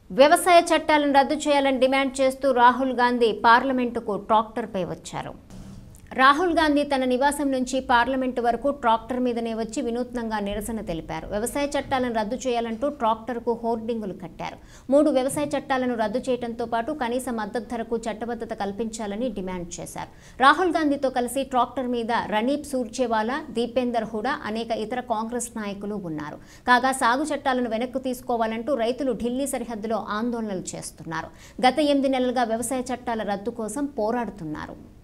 వ్యవసాయ చట్టాలను రద్దు చేయాలని డిమాండ్ చేస్తూ రాహుల్ గాంధీ పార్లమెంటుకు ట్రాక్టర్పై వచ్చారు రాహుల్ గాంధీ తన నివాసం నుంచి పార్లమెంటు వరకు ట్రాక్టర్ మీదనే వచ్చి వినూత్నంగా నిరసన తెలిపారు వ్యవసాయ చట్టాలను రద్దు చేయాలంటూ ట్రాక్టర్కు హోర్డింగులు కట్టారు మూడు వ్యవసాయ చట్టాలను రద్దు చేయడంతో పాటు కనీస మద్దతు ధరకు చట్టబద్ధత కల్పించాలని డిమాండ్ చేశారు రాహుల్ గాంధీతో కలిసి ట్రాక్టర్ మీద రణీప్ సూర్జేవాలా దీపేందర్ హుడా అనేక ఇతర కాంగ్రెస్ నాయకులు ఉన్నారు కాగా సాగు చట్టాలను వెనక్కు తీసుకోవాలంటూ రైతులు ఢిల్లీ సరిహద్దులో ఆందోళనలు చేస్తున్నారు గత ఎనిమిది నెలలుగా వ్యవసాయ చట్టాల రద్దు కోసం పోరాడుతున్నారు